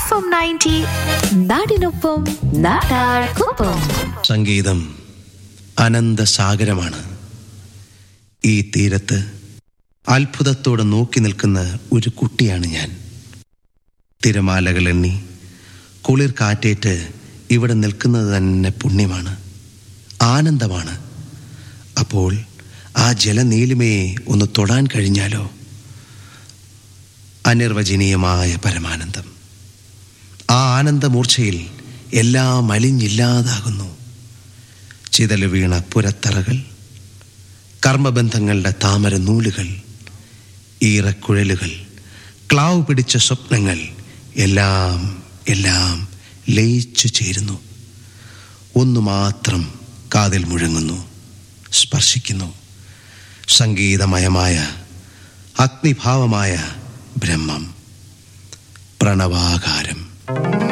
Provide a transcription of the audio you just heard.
F M ninety നാടിനൊപ്പം നാട്ടാർക്കൊപ്പം സംഗീതം അനന്തസാഗരമാണ് ഈ തീരത്ത് അത്ഭുതത്തോടെ നോക്കി നിൽക്കുന്ന ഒരു കുട്ടിയാണ് ഞാൻ തിരമാലകൾ എണ്ണി കുളിർ കാറ്റേറ്റ് ഇവിടെ നിൽക്കുന്നത് തന്നെ പുണ്യമാണ് ആനന്ദമാണ് അപ്പോൾ ആ ജലനീലിമയെ ഒന്ന് തൊടാൻ കഴിഞ്ഞാലോ അനിർവചനീയമായ പരമാനന്ദം ആ ആനന്ദമൂർച്ചയിൽ എല്ലാം അലിഞ്ഞില്ലാതാകുന്നു ചിതല് വീണ പുരത്തറകൾ കർമ്മബന്ധങ്ങളുടെ താമര നൂലുകൾ ഈറക്കുഴലുകൾ ക്ലാവ് പിടിച്ച സ്വപ്നങ്ങൾ എല്ലാം എല്ലാം ലയിച്ചു ചേരുന്നു ഒന്നു മാത്രം കാതിൽ മുഴങ്ങുന്നു സ്പർശിക്കുന്നു സംഗീതമയമായ അഗ്നിഭാവമായ ബ്രഹ്മം പ്രണവാകാരം